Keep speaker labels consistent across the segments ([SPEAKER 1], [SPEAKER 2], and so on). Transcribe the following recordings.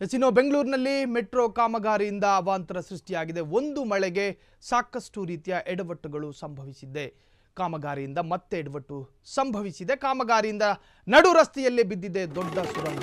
[SPEAKER 1] S ಇನ್ನು ಬೆಂಗಳೂರಿನಲ್ಲಿ metro ಕಾಮಗಾರಿಯಿಂದ ಅವಾಂತರ ಸೃಷ್ಟಿಯಾಗಿದೆ ಒಂದು ಮಳೆಗೆ ಸಾಕಷ್ಟು ರೀತಿಯ ಎಡವಟ್ಟುಗಳು ಸಂಭವಿಸಿದೆ ಕಾಮಗಾರಿಯಿಂದ ಮತ್ತೆ ಎಡವಟ್ಟು ಸಂಭವಿಸಿದೆ ಕಾಮಗಾರಿಯಿಂದ ನಡು ರಸ್ತೆಯಲ್ಲೇ ಬಿದ್ದಿದೆ ದೊಡ್ಡ ಸುರಂಗ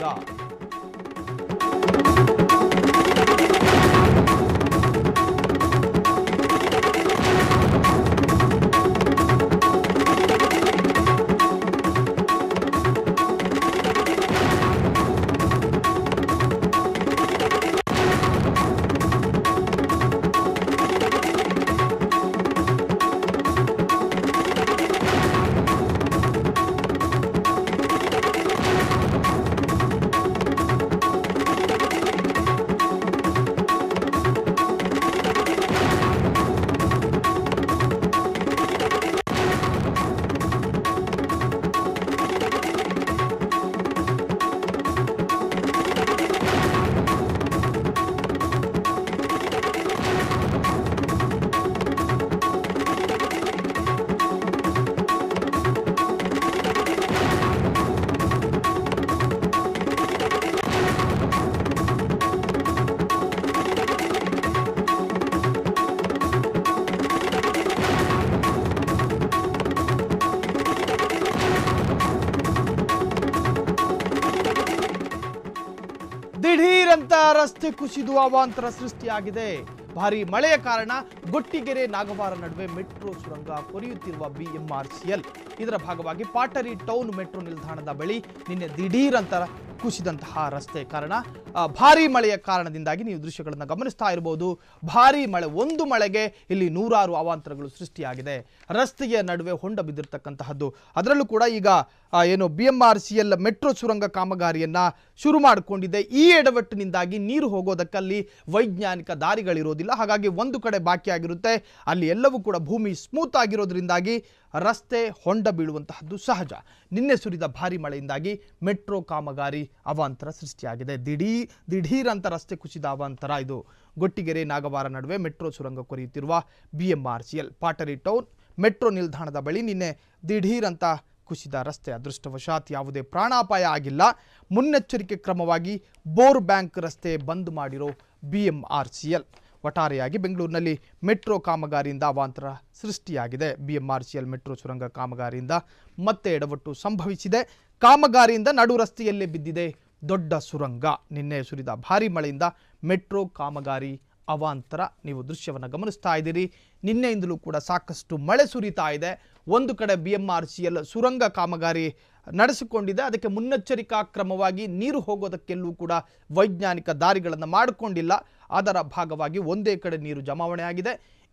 [SPEAKER 1] ದಿಢೀರಂತ ರಸ್ತೆ ಕುಸಿದು ಅವಾಂತರ ಸೃಷ್ಟಿಯಾಗಿದೆ ಭಾರಿ ಮಳೆಯ ಕಾರಣ ಗೊಟ್ಟಿಗೆರೆ ನಾಗವಾರ ನಡುವೆ ಮೆಟ್ರೋ ಸುರಂಗ ಕೊರೆಯುತ್ತಿರುವ ಬಿಎಂಆರ್ಸಿಎಲ್ ಇದರ ಭಾಗವಾಗಿ ಪಾಟರಿ ಟೌನ್ ಮೆಟ್ರೋ ನಿಲ್ದಾಣದ ಬಳಿ ನಿನ್ನೆ ದಿಢೀರಂತ ಕುಸಿದಂತಹ ರಸ್ತೆ ಕಾರಣ ಆ, ಭಾರಿ ಮಳೆಯ ಕಾರಣದಿಂದಾಗಿ ನೀವು ದೃಶ್ಯಗಳನ್ನು ಗಮನಿಸ್ತಾ ಇರಬಹುದು ಭಾರಿ ಮಳೆ ಒಂದು ಮಳೆಗೆ ಇಲ್ಲಿ ನೂರಾರು ಅವಾಂತರಗಳು ಸೃಷ್ಟಿಯಾಗಿದೆ ರಸ್ತೆಯ ನಡುವೆ ಹೊಂಡ ಬಿದ್ದಿರ್ತಕ್ಕಂತಹದ್ದು ಅದರಲ್ಲೂ ಕೂಡ ಈಗ ಆ, ಏನು B M R C L metro ಸುರಂಗ ಕಾಮಗಾರಿಯನ್ನ ಶುರು ಮಾಡಿಕೊಂಡಿದೆ ಈ ಎಡವಟ್ಟಿನಿಂದಾಗಿ ನೀರು ಹೋಗೋದಕ್ಕಲ್ಲಿ ವೈಜ್ಞಾನಿಕ ದಾರಿಗಳಿರೋದಿಲ್ಲ ಹಾಗಾಗಿ ಒಂದು ಕಡೆ ಬಾಕಿಯಾಗಿರುತ್ತೆ ಅಲ್ಲಿ ಎಲ್ಲವೂ ಕೂಡ ಭೂಮಿ ಸ್ಮೂತ್ ಆಗಿರೋದ್ರಿಂದಾಗಿ ರಸ್ತೆ ಹೊಂಡ ಬೀಳುವಂತಹದ್ದು ಸಹಜ ನಿನ್ನೆ ಸುರಿದ ಭಾರಿ ಮಳೆಯಿಂದಾಗಿ ಮೆಟ್ರೋ ಕಾಮಗಾರಿ ಅವಾಂತರ ಸೃಷ್ಟಿಯಾಗಿದೆ ದಿಢೀ ದಿಢೀರಂತ ರಸ್ತೆ ಕುಸಿದ ಅವಾಂತರ ಇದು ಗೊಟ್ಟಿಗೆರೆ ನಾಗವಾರ ನಡುವೆ ಮೆಟ್ರೋ ಸುರಂಗ ಕೊರೆಯುತ್ತಿರುವ B M R C L Pottery Town metro ನಿಲ್ದಾಣದ ಬಳಿ ನಿನ್ನೆ ದಿಢೀರಂತ ಕುಸಿದ ರಸ್ತೆ ಅದೃಷ್ಟವಶಾತ್ ಯಾವುದೇ ಪ್ರಾಣಾಪಾಯ ಆಗಿಲ್ಲ ಮುನ್ನೆಚ್ಚರಿಕೆ ಕ್ರಮವಾಗಿ ಬೋರ್ ಬ್ಯಾಂಕ್ ರಸ್ತೆ ಬಂದ್ ಮಾಡಿರೋ B M R C L ಒಟ್ಟಾರೆಯಾಗಿ ಬೆಂಗಳೂರಿನಲ್ಲಿ ಮೆಟ್ರೋ ಕಾಮಗಾರಿಯಿಂದ ಅವಾಂತರ ಸೃಷ್ಟಿಯಾಗಿದೆ B M R C L metro ಸುರಂಗ ಕಾಮಗಾರಿಯಿಂದ ಮತ್ತೆ ಎಡವಟ್ಟು ಸಂಭವಿಸಿದೆ ಕಾಮಗಾರಿಯಿಂದ ನಡು ರಸ್ತೆಯಲ್ಲೇ ಬಿದ್ದಿದೆ ದೊಡ್ಡ ಸುರಂಗ ನಿನ್ನೆ ಸುರಿದ ಭಾರಿ ಮಳೆಯಿಂದ ಮೆಟ್ರೋ ಕಾಮಗಾರಿ ಅವಾಂತರ ನೀವು ದೃಶ್ಯವನ್ನು ಗಮನಿಸ್ತಾ ಇದ್ದೀರಿ ನಿನ್ನೆಯಿಂದಲೂ ಕೂಡ ಸಾಕಷ್ಟು ಮಳೆ ಸುರಿತಾ ಇದೆ ಒಂದು ಕಡೆ B M R C L ಸುರಂಗ ಕಾಮಗಾರಿ ನಡೆಸಿಕೊಂಡಿದೆ ಅದಕ್ಕೆ ಮುನ್ನೆಚ್ಚರಿಕಾ ಕ್ರಮವಾಗಿ ನೀರು ಹೋಗೋದಕ್ಕೆಲ್ಲೂ ಕೂಡ ವೈಜ್ಞಾನಿಕ ದಾರಿಗಳನ್ನು ಮಾಡಿಕೊಂಡಿಲ್ಲ ಅದರ ಭಾಗವಾಗಿ ಒಂದೇ ಕಡೆ ನೀರು ಜಮಾವಣೆ ಆಗಿದೆ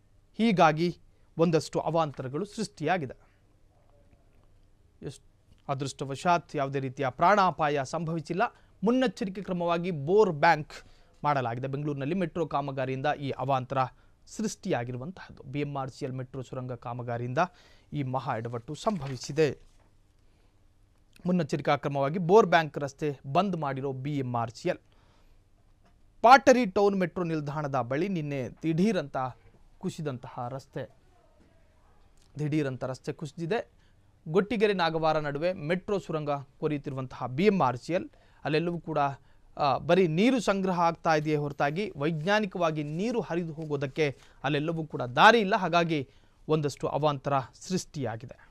[SPEAKER 1] ಹೀಗಾಗಿ ಒಂದಷ್ಟು ಅವಾಂತರಗಳು ಸೃಷ್ಟಿಯಾಗಿದೆ ಎಷ್ಟು ಅದೃಷ್ಟವಶಾತ್ ಯಾವುದೇ ರೀತಿಯ ಪ್ರಾಣಾಪಾಯ ಸಂಭವಿಸಿಲ್ಲ ಮುನ್ನೆಚ್ಚರಿಕೆ ಕ್ರಮವಾಗಿ ಬೋರ್ ಬ್ಯಾಂಕ್ ಮಾಡಲಾಗಿದೆ ಬೆಂಗಳೂರಿನಲ್ಲಿ ಮೆಟ್ರೋ ಕಾಮಗಾರಿಯಿಂದ ಈ ಅವಾಂತರ ಸೃಷ್ಟಿಯಾಗಿರುವಂತಹದ್ದು B M R C L metro ಸುರಂಗ ಕಾಮಗಾರಿಯಿಂದ ಈ ಮಹಾ ಎಡವಟ್ಟು ಸಂಭವಿಸಿದೆ ಮುನ್ನೆಚ್ಚರಿಕಾ ಕ್ರಮವಾಗಿ ಬೋರ್ ಬ್ಯಾಂಕ್ ರಸ್ತೆ ಬಂದ್ ಮಾಡಿರೋ B M R C L Pottery Town metro ನಿಲ್ದಾಣದ ಬಳಿ ನಿನ್ನೆ ದಿಢೀರಂತ ಕುಸಿದಂತಹ ರಸ್ತೆ ದಿಢೀರಂತ ರಸ್ತೆ ಕುಸಿದಿದೆ ಗೊಟ್ಟಿಗೆರೆ ನಾಗವಾರ ನಡುವೆ ಮೆಟ್ರೋ ಸುರಂಗ ಕೊರೆಯುತ್ತಿರುವಂತಹ B M R C L ಅಲ್ಲೆಲ್ಲವೂ ಕೂಡ ಆ, ಬರೀ ನೀರು ಸಂಗ್ರಹ ಆಗ್ತಾ ಇದೆಯೇ ಹೊರತಾಗಿ ವೈಜ್ಞಾನಿಕವಾಗಿ ನೀರು ಹರಿದು ಹೋಗೋದಕ್ಕೆ ಅಲ್ಲೆಲ್ಲವೂ ಕೂಡ ದಾರಿ ಇಲ್ಲ ಹಾಗಾಗಿ ಒಂದಷ್ಟು ಅವಾಂತರ ಸೃಷ್ಟಿಯಾಗಿದೆ